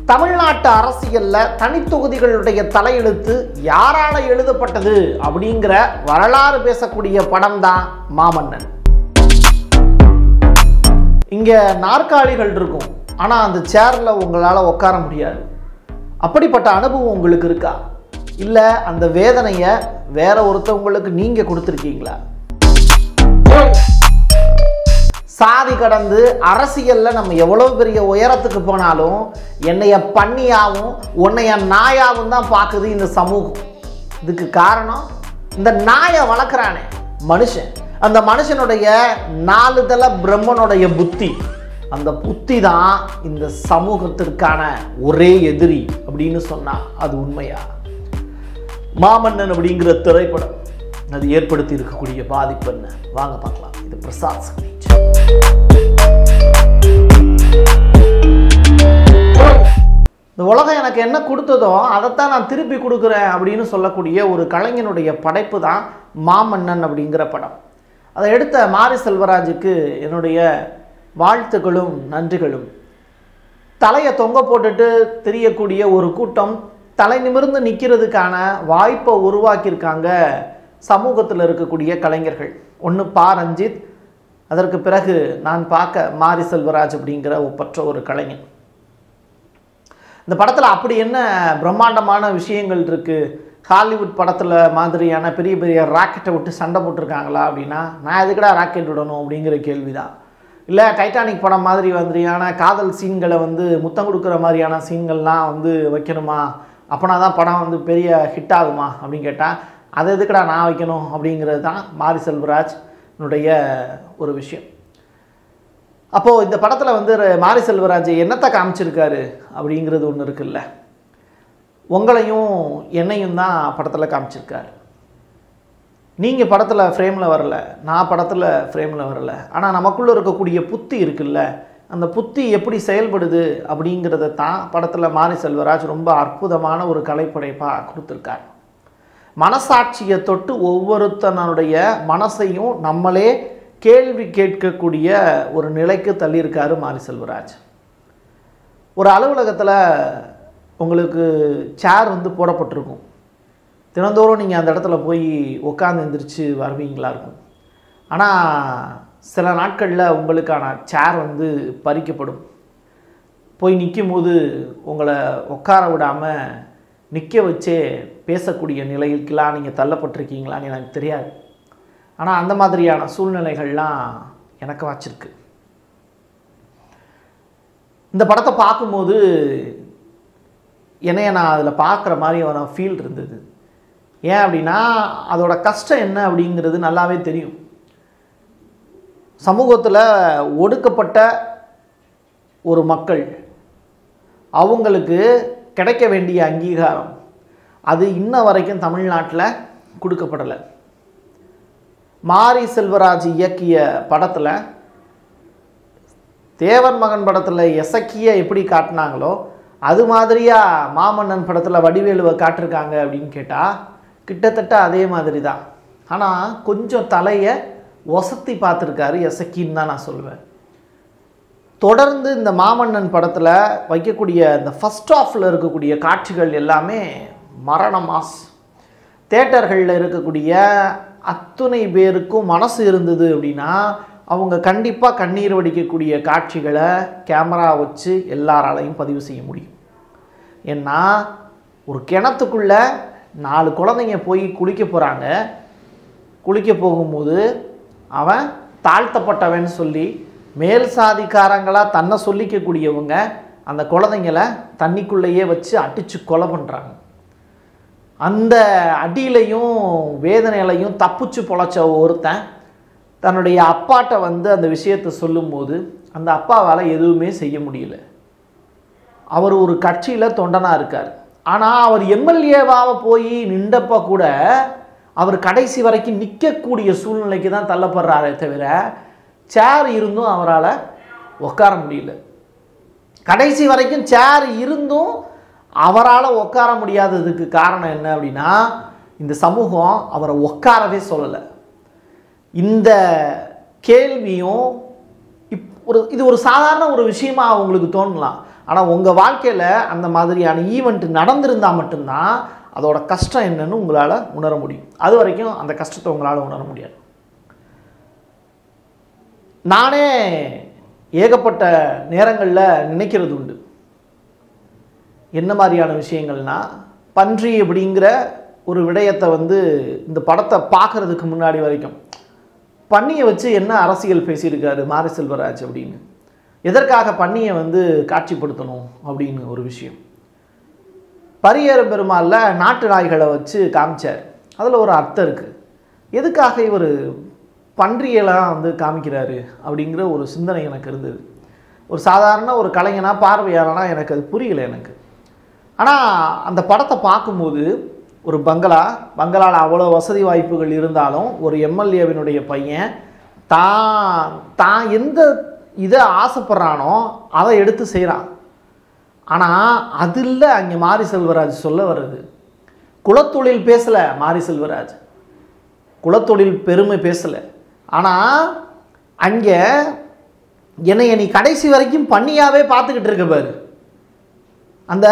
தமிழ்நாட்டு அரசியல்ல தனித்தொகுதிகளுடைய தலையெழுத்து யாரால எழுதப்பட்டது அப்படிங்கிற வரலாறு பேசக்கூடிய படம் தான் மாமன்னன் இங்க நாற்காலிகள் இருக்கும் ஆனா அந்த சேர்ல உங்களால உட்கார முடியாது அப்படிப்பட்ட அனுபவம் உங்களுக்கு இருக்கா இல்ல அந்த வேதனையை வேற ஒருத்தவங்களுக்கு நீங்க கொடுத்துருக்கீங்களா சாதி கடந்து அரசியல்ல நம்ம எவ்வளவு பெரிய உயரத்துக்கு போனாலும் என்னைய பண்ணியாவும் உன்னைய நாயாவும் தான் பார்க்குது இந்த சமூகம் இதுக்கு காரணம் இந்த நாயை வளர்க்குறானே மனுஷன் அந்த மனுஷனுடைய நாலு தல பிரம்மனுடைய புத்தி அந்த புத்தி தான் இந்த சமூகத்திற்கான ஒரே எதிரி அப்படின்னு சொன்னா அது உண்மையா மாமன்னன் அப்படிங்கிற திரைப்படம் அது ஏற்படுத்தி இருக்கக்கூடிய பாதிப்பு என்ன வாங்க பார்க்கலாம் இது பிரசாத் ஸ்கிரீச் இந்த உலகம் எனக்கு என்ன கொடுத்ததோ அதைத்தான் நான் திருப்பி கொடுக்குறேன் அப்படின்னு சொல்லக்கூடிய ஒரு கலைஞனுடைய படைப்பு தான் மாமன்னன் அப்படிங்கிற படம் அதை எடுத்த மாரி செல்வராஜுக்கு என்னுடைய வாழ்த்துக்களும் நன்றிகளும் தலையை தொங்க போட்டுட்டு தெரியக்கூடிய ஒரு கூட்டம் தலை நிமிர்ந்து நிற்கிறதுக்கான வாய்ப்பை உருவாக்கியிருக்காங்க சமூகத்தில் இருக்கக்கூடிய கலைஞர்கள் ஒன்று பா ரஞ்சித் அதற்கு பிறகு நான் பார்க்க மாரி செல்வராஜ் அப்படிங்கிற ஒப்பற்ற ஒரு கலைஞன் இந்த படத்தில் அப்படி என்ன பிரம்மாண்டமான விஷயங்கள் இருக்குது ஹாலிவுட் படத்தில் மாதிரியான பெரிய பெரிய ராக்கெட்டை விட்டு சண்டை போட்டிருக்காங்களா அப்படின்னா நான் எதுக்கடா ராக்கெட் விடணும் அப்படிங்கிற கேள்வி தான் இல்லை டைட்டானிக் படம் மாதிரி மாதிரியான காதல் சீன்களை வந்து முத்தம் கொடுக்குற மாதிரியான சீன்கள்லாம் வந்து வைக்கணுமா அப்போனா தான் படம் வந்து பெரிய ஹிட் ஆகுமா அப்படின்னு கேட்டால் அது எதுக்குடா நான் வைக்கணும் அப்படிங்கிறது தான் மாரி செல்வராஜ் ஒரு விஷயம் அப்போது இந்த படத்தில் வந்து ர- மாரி செல்வராஜ் என்னத்தை காமிச்சிருக்காரு அப்படிங்கிறது ஒன்று இருக்குல்ல உங்களையும் என்னையும் தான் படத்தில் காமிச்சிருக்காரு நீங்கள் படத்தில் ஃப்ரேமில் வரல நான் படத்தில் ஃப்ரேமில் வரல ஆனால் நமக்குள்ளே இருக்கக்கூடிய புத்தி இருக்குல்ல அந்த புத்தி எப்படி செயல்படுது அப்படிங்கிறத தான் படத்தில் மாரி செல்வராஜ் ரொம்ப அற்புதமான ஒரு கலைப்படைப்பாக கொடுத்துருக்காரு மனசாட்சியை தொட்டு ஒவ்வொருத்தனுடைய மனசையும் நம்மளே கேள்வி கேட்கக்கூடிய ஒரு நிலைக்கு தள்ளியிருக்காரு மாரி செல்வராஜ் ஒரு அலுவலகத்தில் உங்களுக்கு சேர் வந்து போடப்பட்டிருக்கும் தினந்தோறும் நீங்கள் அந்த இடத்துல போய் உட்காந்து எந்திரிச்சு வருவீங்களா இருக்கும் ஆனால் சில நாட்களில் உங்களுக்கான சேர் வந்து பறிக்கப்படும் போய் நிற்கும் போது உங்களை உட்கார விடாமல் நிற்க வச்சே பேசக்கூடிய நிலைக்கெல்லாம் நீங்கள் தள்ளப்பட்டிருக்கீங்களான்னு எனக்கு தெரியாது ஆனால் அந்த மாதிரியான சூழ்நிலைகள்லாம் எனக்கு வச்சிருக்கு இந்த படத்தை பார்க்கும்போது என்னைய நான் அதில் பார்க்குற மாதிரி ஒரு ஃபீல் இருந்தது ஏன் அப்படின்னா அதோட கஷ்டம் என்ன அப்படிங்கிறது நல்லாவே தெரியும் சமூகத்தில் ஒடுக்கப்பட்ட ஒரு மக்கள் அவங்களுக்கு கிடைக்க வேண்டிய அங்கீகாரம் அது இன்ன வரைக்கும் தமிழ்நாட்டில் கொடுக்கப்படலை மாரி செல்வராஜ் இயக்கிய படத்தில் தேவன் மகன் படத்தில் எசக்கிய எப்படி காட்டினாங்களோ அது மாதிரியா மாமன்னன் படத்தில் வடிவேலுவை காட்டிருக்காங்க அப்படின்னு கேட்டால் கிட்டத்தட்ட அதே மாதிரி தான் ஆனால் கொஞ்சம் தலையை ஒசத்தி பார்த்துருக்காரு எசக்கின்னு தான் நான் சொல்லுவேன் தொடர்ந்து இந்த மாமன்னன் படத்தில் வைக்கக்கூடிய இந்த ஃபஸ்ட் ஆஃபில் இருக்கக்கூடிய காட்சிகள் எல்லாமே மரண மாஸ் தேட்டர்களில் இருக்கக்கூடிய அத்துணை பேருக்கும் மனசு இருந்தது அப்படின்னா அவங்க கண்டிப்பாக கண்ணீர் வடிக்கக்கூடிய காட்சிகளை கேமரா வச்சு எல்லாராலையும் பதிவு செய்ய முடியும் ஏன்னா ஒரு கிணத்துக்குள்ள நாலு குழந்தைங்க போய் குளிக்க போகிறாங்க குளிக்க போகும்போது அவன் தாழ்த்தப்பட்டவன் சொல்லி மேல் சாதிக்காரங்களாக தன்னை சொல்லிக்கக்கூடியவங்க அந்த குழந்தைங்கள தண்ணிக்குள்ளேயே வச்சு அடித்து கொலை பண்ணுறாங்க அந்த அடியிலையும் வேதனையிலையும் தப்பிச்சு பொழைச்ச ஒருத்தன் தன்னுடைய அப்பாட்ட வந்து அந்த விஷயத்தை சொல்லும்போது அந்த அப்பாவால் எதுவுமே செய்ய முடியல அவர் ஒரு கட்சியில் தொண்டனாக இருக்கார் ஆனால் அவர் எம்எல்ஏவாக போய் நின்றப்ப கூட அவர் கடைசி வரைக்கும் நிற்கக்கூடிய சூழ்நிலைக்கு தான் தள்ளப்படுறாரே தவிர சேர் இருந்தும் அவரால் உட்கார முடியல கடைசி வரைக்கும் சேர் இருந்தும் அவரால் உட்கார முடியாததுக்கு காரணம் என்ன அப்படின்னா இந்த சமூகம் அவரை உட்காரவே சொல்லலை இந்த கேள்வியும் இப் ஒரு இது ஒரு சாதாரண ஒரு விஷயமா அவங்களுக்கு தோணலாம் ஆனால் உங்கள் வாழ்க்கையில் அந்த மாதிரியான ஈவெண்ட் நடந்திருந்தால் மட்டும்தான் அதோட கஷ்டம் என்னன்னு உங்களால் உணர முடியும் அது வரைக்கும் அந்த கஷ்டத்தை உங்களால் உணர முடியாது நானே ஏகப்பட்ட நேரங்களில் நினைக்கிறது உண்டு என்ன மாதிரியான விஷயங்கள்னா பன்றி அப்படிங்கிற ஒரு விடயத்தை வந்து இந்த படத்தை பார்க்கறதுக்கு முன்னாடி வரைக்கும் பன்னியை வச்சு என்ன அரசியல் பேசியிருக்காரு மாரி செல்வராஜ் அப்படின்னு எதற்காக பன்னியை வந்து காட்சிப்படுத்தணும் அப்படின்னு ஒரு விஷயம் பரியேறு பெருமாளில் நாட்டு நாய்களை வச்சு காமிச்சார் அதில் ஒரு அர்த்தம் இருக்குது எதுக்காக இவர் பன்றியெல்லாம் வந்து காமிக்கிறாரு அப்படிங்கிற ஒரு சிந்தனை எனக்கு இருந்தது ஒரு சாதாரண ஒரு கலைஞனா பார்வையாளனா எனக்கு அது புரியல எனக்கு ஆனால் அந்த படத்தை பார்க்கும்போது ஒரு பங்களா பங்களாவில் அவ்வளோ வசதி வாய்ப்புகள் இருந்தாலும் ஒரு எம்எல்ஏவினுடைய பையன் தான் தான் எந்த இதை ஆசைப்படுறானோ அதை எடுத்து செய்கிறான் ஆனால் அது இல்லை அங்கே மாரி செல்வராஜ் சொல்ல வர்றது குலத்தொழில் பேசலை மாரி செல்வராஜ் குலத்தொழில் பெருமை பேசலை ஆனால் அங்கே என்னைய நீ கடைசி வரைக்கும் பண்ணியாவே பார்த்துக்கிட்டு இருக்க பாரு அந்த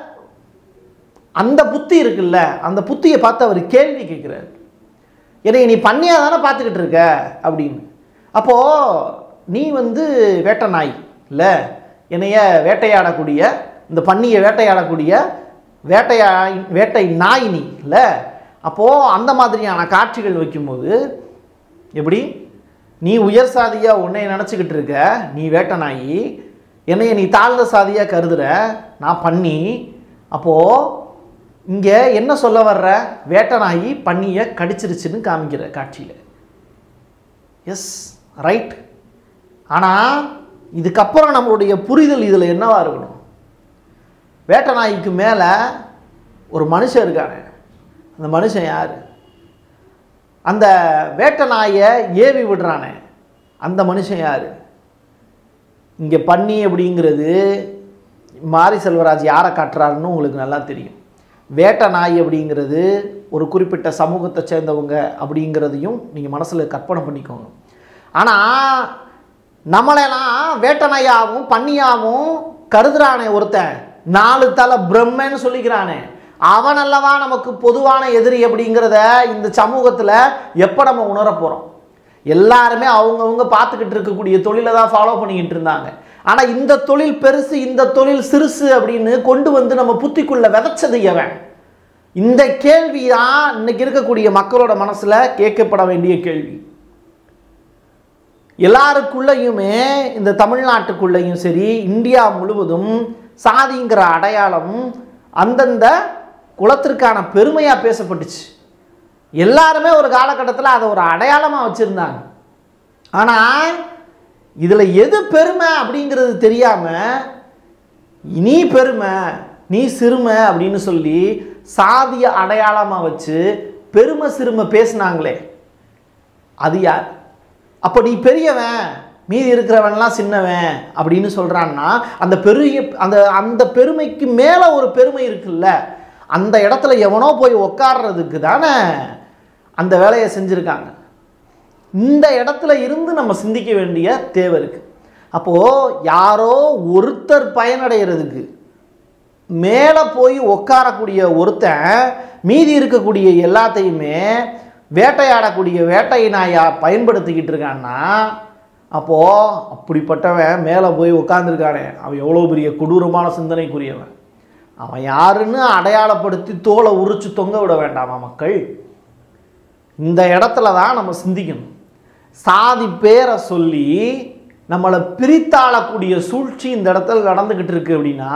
அந்த புத்தி இருக்குல்ல அந்த புத்தியை பார்த்து அவர் கேள்வி கேட்குறாரு என்னை நீ பண்ணியாக தானே பார்த்துக்கிட்டு இருக்க அப்படின்னு அப்போது நீ வந்து வேட்டை நாய் இல்லை என்னைய வேட்டையாடக்கூடிய இந்த பன்னியை வேட்டையாடக்கூடிய வேட்டையா வேட்டை நாய் நீ இல்லை அப்போது அந்த மாதிரியான காட்சிகள் வைக்கும்போது எப்படி நீ உயர் சாதியாக உன்னை நினச்சிக்கிட்டு இருக்க நீ வேட்டை நாய் என்னைய நீ தாழ்ந்த சாதியாக கருதுற நான் பண்ணி அப்போது இங்கே என்ன சொல்ல வர்ற வேட்டை நாய் பண்ணியை கடிச்சிருச்சுன்னு காமிக்கிற காட்சியில் எஸ் ரைட் ஆனால் இதுக்கப்புறம் நம்மளுடைய புரிதல் இதில் என்னவா இருக்கணும் வேட்டை நாய்க்கு மேலே ஒரு மனுஷன் இருக்கானே அந்த மனுஷன் யார் அந்த வேட்டை நாயை ஏவி விடுறானே அந்த மனுஷன் யார் இங்கே பன்னி அப்படிங்கிறது மாரி செல்வராஜ் யாரை காட்டுறாருன்னு உங்களுக்கு நல்லா தெரியும் வேட்டை நாய் அப்படிங்கிறது ஒரு குறிப்பிட்ட சமூகத்தை சேர்ந்தவங்க அப்படிங்கிறதையும் நீங்கள் மனசில் கற்பனை பண்ணிக்கோங்க ஆனால் நம்மளெல்லாம் வேட்டை நாயாகவும் பன்னியாகவும் கருதுறானே ஒருத்தன் நாலு தலை பிரம்மன்னு சொல்லிக்கிறானே அவன் அல்லவா நமக்கு பொதுவான எதிரி அப்படிங்கிறத இந்த சமூகத்தில் எப்போ நம்ம உணர போகிறோம் எல்லாருமே அவங்கவுங்க பார்த்துக்கிட்டு இருக்கக்கூடிய தொழிலை தான் ஃபாலோ பண்ணிக்கிட்டு இருந்தாங்க ஆனால் இந்த தொழில் பெருசு இந்த தொழில் சிறுசு அப்படின்னு கொண்டு வந்து நம்ம புத்திக்குள்ள விதைச்சது எவன் இந்த கேள்வி தான் இன்னைக்கு இருக்கக்கூடிய மக்களோட மனசில் கேட்கப்பட வேண்டிய கேள்வி எல்லாருக்குள்ளேயுமே இந்த தமிழ்நாட்டுக்குள்ளேயும் சரி இந்தியா முழுவதும் சாதிங்கிற அடையாளம் அந்தந்த குலத்திற்கான பெருமையாக பேசப்பட்டுச்சு எல்லாருமே ஒரு காலகட்டத்தில் அதை ஒரு அடையாளமாக வச்சுருந்தாங்க ஆனால் இதில் எது பெருமை அப்படிங்கிறது தெரியாமல் நீ பெருமை நீ சிறுமை அப்படின்னு சொல்லி சாதிய அடையாளமாக வச்சு பெருமை சிறுமை பேசுனாங்களே அது யார் அப்போ நீ பெரியவன் மீதி இருக்கிறவன்லாம் சின்னவன் அப்படின்னு சொல்கிறான்னா அந்த பெரிய அந்த அந்த பெருமைக்கு மேலே ஒரு பெருமை இருக்குல்ல அந்த இடத்துல எவனோ போய் உக்காடுறதுக்கு தானே அந்த வேலையை செஞ்சுருக்காங்க இந்த இடத்துல இருந்து நம்ம சிந்திக்க வேண்டிய தேவை இருக்குது அப்போது யாரோ ஒருத்தர் பயனடைகிறதுக்கு மேலே போய் உட்காரக்கூடிய ஒருத்தன் மீதி இருக்கக்கூடிய எல்லாத்தையுமே வேட்டையாடக்கூடிய வேட்டை நாயா பயன்படுத்திக்கிட்டு இருக்கான்னா அப்போது அப்படிப்பட்டவன் மேலே போய் உட்காந்துருக்கானே அவன் எவ்வளோ பெரிய கொடூரமான சிந்தனைக்குரியவன் அவன் யாருன்னு அடையாளப்படுத்தி தோலை உரிச்சு தொங்க விட வேண்டாமா மக்கள் இந்த இடத்துல தான் நம்ம சிந்திக்கணும் சாதி பேரை சொல்லி நம்மளை பிரித்தாளக்கூடிய சூழ்ச்சி இந்த இடத்துல நடந்துக்கிட்டு இருக்கு அப்படின்னா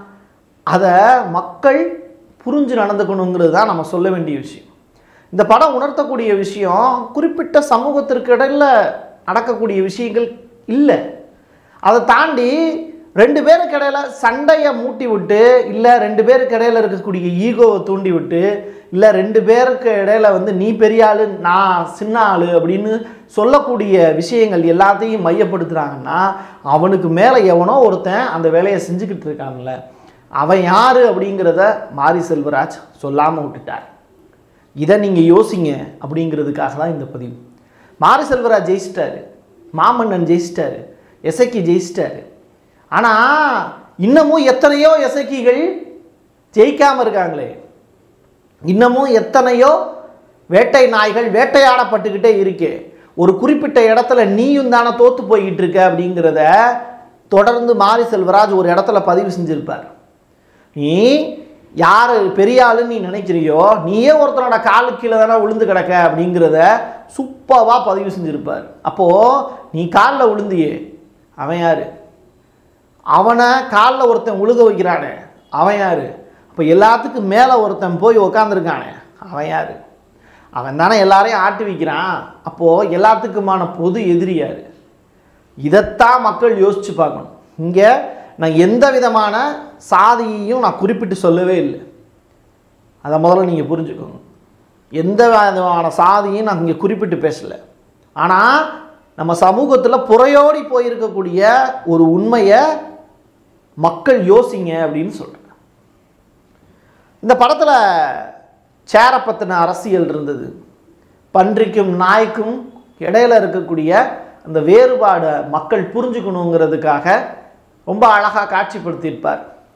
அதை மக்கள் புரிஞ்சு நடந்துக்கணுங்கிறது தான் நம்ம சொல்ல வேண்டிய விஷயம் இந்த படம் உணர்த்தக்கூடிய விஷயம் குறிப்பிட்ட சமூகத்திற்கு இடையில் நடக்கக்கூடிய விஷயங்கள் இல்லை அதை தாண்டி ரெண்டு பேருக்கு இடையில சண்டையை மூட்டி விட்டு இல்லை ரெண்டு பேருக்கு இடையில இருக்கக்கூடிய ஈகோவை தூண்டி விட்டு இல்லை ரெண்டு பேருக்கு இடையில வந்து நீ பெரிய ஆளு நான் சின்ன ஆளு அப்படின்னு சொல்லக்கூடிய விஷயங்கள் எல்லாத்தையும் மையப்படுத்துகிறாங்கன்னா அவனுக்கு மேலே எவனோ ஒருத்தன் அந்த வேலையை செஞ்சுக்கிட்டு இருக்கான்ல அவன் யார் அப்படிங்கிறத மாரி செல்வராஜ் சொல்லாமல் விட்டுட்டார் இதை நீங்கள் யோசிங்க அப்படிங்கிறதுக்காக தான் இந்த பதிவு மாரி செல்வராஜ் ஜெயிச்சிட்டாரு மாமன்னன் ஜெயிச்சிட்டாரு எசக்கி ஜெயிச்சிட்டாரு ஆனால் இன்னமும் எத்தனையோ இசைக்கிகள் ஜெயிக்காம இருக்காங்களே இன்னமும் எத்தனையோ வேட்டை நாய்கள் வேட்டையாடப்பட்டுக்கிட்டே இருக்கே ஒரு குறிப்பிட்ட இடத்துல நீயும் தானே தோத்து போய்கிட்டு இருக்க அப்படிங்கிறத தொடர்ந்து மாரி செல்வராஜ் ஒரு இடத்துல பதிவு செஞ்சிருப்பார் நீ யார் பெரிய ஆளுன்னு நீ நினைக்கிறியோ நீயே ஒருத்தனோட காலு கீழே தானே விழுந்து கிடக்க அப்படிங்கிறத சூப்பராக பதிவு செஞ்சிருப்பார் அப்போது நீ காலில் விழுந்தியே அவன் யார் அவனை காலில் ஒருத்தன் உழுக வைக்கிறானே அவன் யார் அப்போ எல்லாத்துக்கும் மேலே ஒருத்தன் போய் உக்காந்துருக்கானே அவன் யார் அவன் தானே எல்லாரையும் ஆட்டி வைக்கிறான் அப்போது எல்லாத்துக்குமான பொது எதிரி யார் இதைத்தான் மக்கள் யோசித்து பார்க்கணும் இங்கே நான் எந்த விதமான சாதியையும் நான் குறிப்பிட்டு சொல்லவே இல்லை அதை முதல்ல நீங்கள் புரிஞ்சுக்கோங்க எந்த விதமான சாதியும் நான் இங்கே குறிப்பிட்டு பேசலை ஆனால் நம்ம சமூகத்தில் புறையோடி போயிருக்கக்கூடிய ஒரு உண்மையை மக்கள் யோசிங்க அப்படின்னு சொல்கிறேன் இந்த படத்தில் சேரை பற்றின அரசியல் இருந்தது பன்றிக்கும் நாய்க்கும் இடையில இருக்கக்கூடிய அந்த வேறுபாடை மக்கள் புரிஞ்சுக்கணுங்கிறதுக்காக ரொம்ப அழகாக காட்சிப்படுத்தியிருப்பார்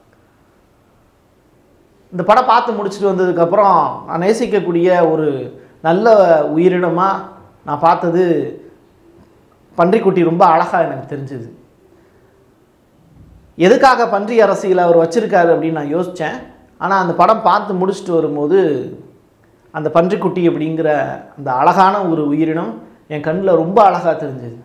இந்த படம் பார்த்து முடிச்சுட்டு வந்ததுக்கப்புறம் நான் நேசிக்கக்கூடிய ஒரு நல்ல உயிரினமாக நான் பார்த்தது பன்றிக்குட்டி ரொம்ப அழகாக எனக்கு தெரிஞ்சுது எதுக்காக பன்றி அரசியலை அவர் வச்சிருக்காரு அப்படின்னு நான் யோசித்தேன் ஆனால் அந்த படம் பார்த்து முடிச்சுட்டு வரும்போது அந்த பன்றிக்குட்டி அப்படிங்கிற அந்த அழகான ஒரு உயிரினம் என் கண்ணில் ரொம்ப அழகாக தெரிஞ்சுது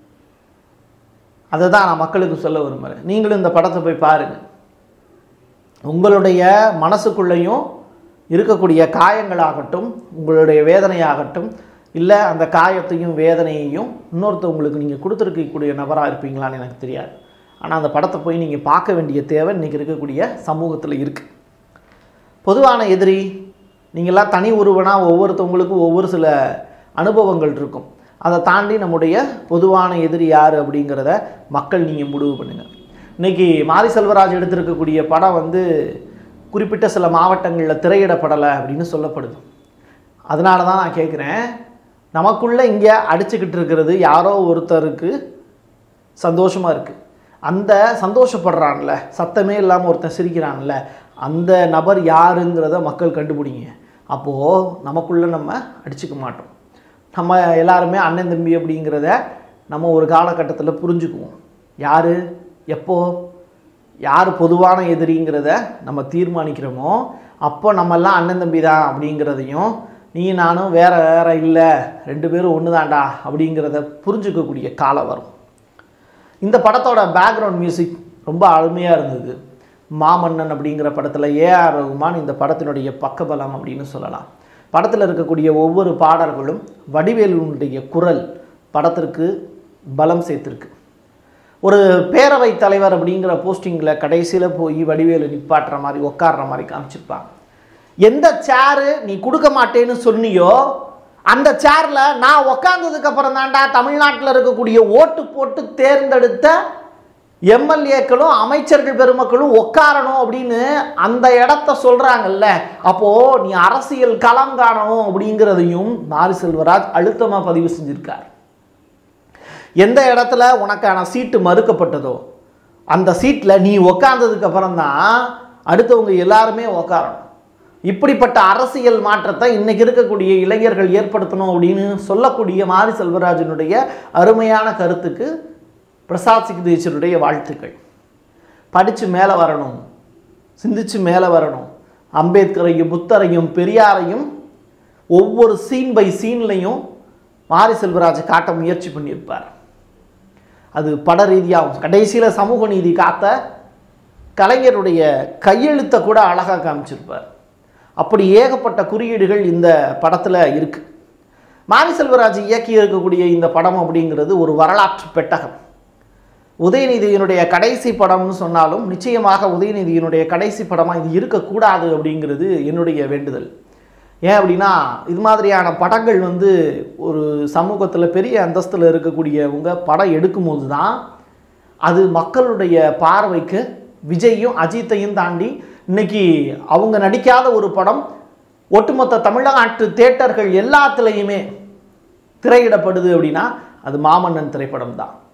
அதை தான் நான் மக்களுக்கு சொல்ல விரும்புகிறேன் நீங்களும் இந்த படத்தை போய் பாருங்கள் உங்களுடைய மனசுக்குள்ளேயும் இருக்கக்கூடிய காயங்களாகட்டும் உங்களுடைய வேதனையாகட்டும் இல்லை அந்த காயத்தையும் வேதனையையும் இன்னொருத்தவங்களுக்கு நீங்கள் கொடுத்துருக்கக்கூடிய நபராக இருப்பீங்களான்னு எனக்கு தெரியாது ஆனால் அந்த படத்தை போய் நீங்கள் பார்க்க வேண்டிய தேவை இன்றைக்கி இருக்கக்கூடிய சமூகத்தில் இருக்குது பொதுவான எதிரி நீங்களாம் தனி ஒருவனாக ஒவ்வொருத்தவங்களுக்கும் ஒவ்வொரு சில அனுபவங்கள் இருக்கும் அதை தாண்டி நம்முடைய பொதுவான எதிரி யார் அப்படிங்கிறத மக்கள் நீங்கள் முடிவு பண்ணுங்கள் இன்றைக்கி மாரி செல்வராஜ் எடுத்திருக்கக்கூடிய படம் வந்து குறிப்பிட்ட சில மாவட்டங்களில் திரையிடப்படலை அப்படின்னு சொல்லப்படுது அதனால தான் நான் கேட்குறேன் நமக்குள்ளே இங்கே அடிச்சுக்கிட்டு இருக்கிறது யாரோ ஒருத்தருக்கு சந்தோஷமாக இருக்குது அந்த சந்தோஷப்படுறான்ல சத்தமே இல்லாமல் ஒருத்தன் சிரிக்கிறான்ல அந்த நபர் யாருங்கிறத மக்கள் கண்டுபிடிங்க அப்போது நமக்குள்ளே நம்ம அடிச்சுக்க மாட்டோம் நம்ம எல்லாருமே அண்ணன் தம்பி அப்படிங்கிறத நம்ம ஒரு காலகட்டத்தில் புரிஞ்சுக்குவோம் யார் எப்போ யார் பொதுவான எதிரிங்கிறத நம்ம தீர்மானிக்கிறோமோ அப்போ நம்மெல்லாம் அண்ணன் தம்பி தான் அப்படிங்கிறதையும் நீ நானும் வேற வேற இல்லை ரெண்டு பேரும் ஒன்று தான்டா அப்படிங்கிறத புரிஞ்சுக்கக்கூடிய காலம் வரும் இந்த படத்தோட பேக்ரவுண்ட் மியூசிக் ரொம்ப அருமையாக இருந்தது மாமன்னன் அப்படிங்கிற படத்தில் ஏஆர் ரகுமான் இந்த படத்தினுடைய பக்கபலம் அப்படின்னு சொல்லலாம் படத்தில் இருக்கக்கூடிய ஒவ்வொரு பாடல்களும் வடிவேலுடைய குரல் படத்திற்கு பலம் சேர்த்துருக்கு ஒரு பேரவைத் தலைவர் அப்படிங்கிற போஸ்டிங்கில் கடைசியில் போய் வடிவேலு நிப்பாட்டுற மாதிரி உட்கார்ற மாதிரி காமிச்சிருப்பாங்க எந்த சேரு நீ கொடுக்க மாட்டேன்னு சொன்னியோ அந்த சேரில் நான் உக்காந்ததுக்கு அப்புறம் தான்டா தமிழ்நாட்டில் இருக்கக்கூடிய ஓட்டு போட்டு தேர்ந்தெடுத்த எம்எல்ஏக்களும் அமைச்சர்கள் பெருமக்களும் உட்காரணும் அப்படின்னு அந்த இடத்த சொல்கிறாங்கல்ல அப்போது நீ அரசியல் களம் காணணும் அப்படிங்கிறதையும் மாரி செல்வராஜ் அழுத்தமாக பதிவு செஞ்சிருக்கார் எந்த இடத்துல உனக்கான சீட்டு மறுக்கப்பட்டதோ அந்த சீட்டில் நீ உக்காந்ததுக்கு அப்புறம் தான் அடுத்தவங்க எல்லாருமே உக்காரணும் இப்படிப்பட்ட அரசியல் மாற்றத்தை இன்னைக்கு இருக்கக்கூடிய இளைஞர்கள் ஏற்படுத்தணும் அப்படின்னு சொல்லக்கூடிய மாரி செல்வராஜனுடைய அருமையான கருத்துக்கு பிரசாத் சிக்தேச்சருடைய வாழ்த்துக்கள் படித்து மேலே வரணும் சிந்திச்சு மேலே வரணும் அம்பேத்கரையும் புத்தரையும் பெரியாரையும் ஒவ்வொரு சீன் பை சீன்லையும் மாரி செல்வராஜை காட்ட முயற்சி பண்ணியிருப்பார் அது பட ரீதியாகவும் கடைசியில் சமூக நீதி காத்த கலைஞருடைய கையெழுத்தை கூட அழகாக காமிச்சிருப்பார் அப்படி ஏகப்பட்ட குறியீடுகள் இந்த படத்தில் இருக்குது மாரி செல்வராஜ் இயக்கி இருக்கக்கூடிய இந்த படம் அப்படிங்கிறது ஒரு வரலாற்று பெட்டகம் உதயநிதியினுடைய கடைசி படம்னு சொன்னாலும் நிச்சயமாக உதயநிதியினுடைய கடைசி படமாக இது இருக்கக்கூடாது அப்படிங்கிறது என்னுடைய வேண்டுதல் ஏன் அப்படின்னா இது மாதிரியான படங்கள் வந்து ஒரு சமூகத்தில் பெரிய அந்தஸ்தில் இருக்கக்கூடியவங்க படம் எடுக்கும்போது தான் அது மக்களுடைய பார்வைக்கு விஜயும் அஜித்தையும் தாண்டி இன்னைக்கு அவங்க நடிக்காத ஒரு படம் ஒட்டுமொத்த தமிழ்நாட்டு தேட்டர்கள் எல்லாத்துலேயுமே திரையிடப்படுது அப்படின்னா அது மாமன்னன் திரைப்படம் தான்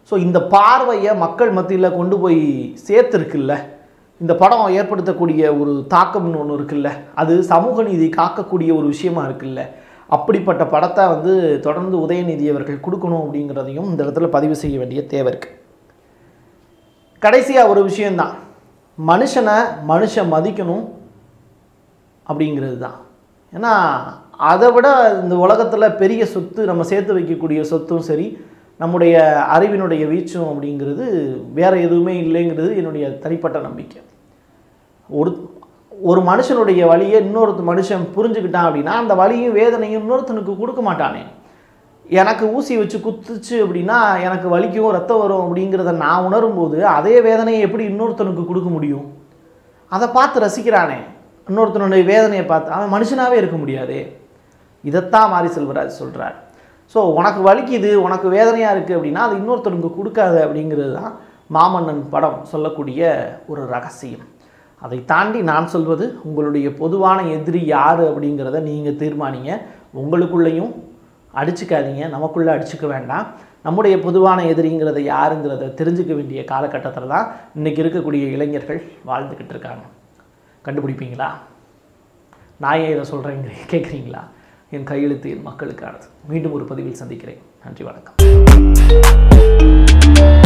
ஸோ இந்த பார்வையை மக்கள் மத்தியில் கொண்டு போய் சேர்த்துருக்குல்ல இந்த படம் ஏற்படுத்தக்கூடிய ஒரு தாக்கம்னு ஒன்று இருக்குல்ல அது சமூக நீதி காக்கக்கூடிய ஒரு விஷயமா இருக்குல்ல அப்படிப்பட்ட படத்தை வந்து தொடர்ந்து உதயநிதி அவர்கள் கொடுக்கணும் அப்படிங்கிறதையும் இந்த இடத்துல பதிவு செய்ய வேண்டிய தேவை இருக்குது கடைசியாக ஒரு விஷயந்தான் மனுஷனை மனுஷன் மதிக்கணும் அப்படிங்கிறது தான் ஏன்னா அதை விட இந்த உலகத்தில் பெரிய சொத்து நம்ம சேர்த்து வைக்கக்கூடிய சொத்தும் சரி நம்முடைய அறிவினுடைய வீச்சும் அப்படிங்கிறது வேற எதுவுமே இல்லைங்கிறது என்னுடைய தனிப்பட்ட நம்பிக்கை ஒரு ஒரு மனுஷனுடைய வழியை இன்னொருத்த மனுஷன் புரிஞ்சுக்கிட்டான் அப்படின்னா அந்த வலியும் வேதனையும் இன்னொருத்தனுக்கு கொடுக்க மாட்டானே எனக்கு ஊசி வச்சு குத்துச்சு அப்படின்னா எனக்கு வலிக்கும் ரத்தம் வரும் அப்படிங்கிறத நான் உணரும்போது அதே வேதனையை எப்படி இன்னொருத்தனுக்கு கொடுக்க முடியும் அதை பார்த்து ரசிக்கிறானே இன்னொருத்தனுடைய வேதனையை பார்த்து அவன் மனுஷனாகவே இருக்க முடியாதே இதைத்தான் மாரி செல்வராஜ் சொல்கிறார் ஸோ உனக்கு வலிக்குது உனக்கு வேதனையாக இருக்குது அப்படின்னா அது இன்னொருத்தனுக்கு கொடுக்காது அப்படிங்கிறது தான் மாமன்னன் படம் சொல்லக்கூடிய ஒரு ரகசியம் அதை தாண்டி நான் சொல்வது உங்களுடைய பொதுவான எதிரி யார் அப்படிங்கிறத நீங்கள் தீர்மானிங்க உங்களுக்குள்ளேயும் அடிச்சுக்காதீங்க நமக்குள்ளே அடிச்சுக்க வேண்டாம் நம்முடைய பொதுவான எதிரிங்கிறத யாருங்கிறத தெரிஞ்சுக்க வேண்டிய காலகட்டத்தில் தான் இன்றைக்கி இருக்கக்கூடிய இளைஞர்கள் வாழ்ந்துக்கிட்டு இருக்காங்க கண்டுபிடிப்பீங்களா நான் ஏன் இதை சொல்கிறேங்க கேட்குறீங்களா என் கையெழுத்து என் மக்களுக்கானது மீண்டும் ஒரு பதிவில் சந்திக்கிறேன் நன்றி வணக்கம்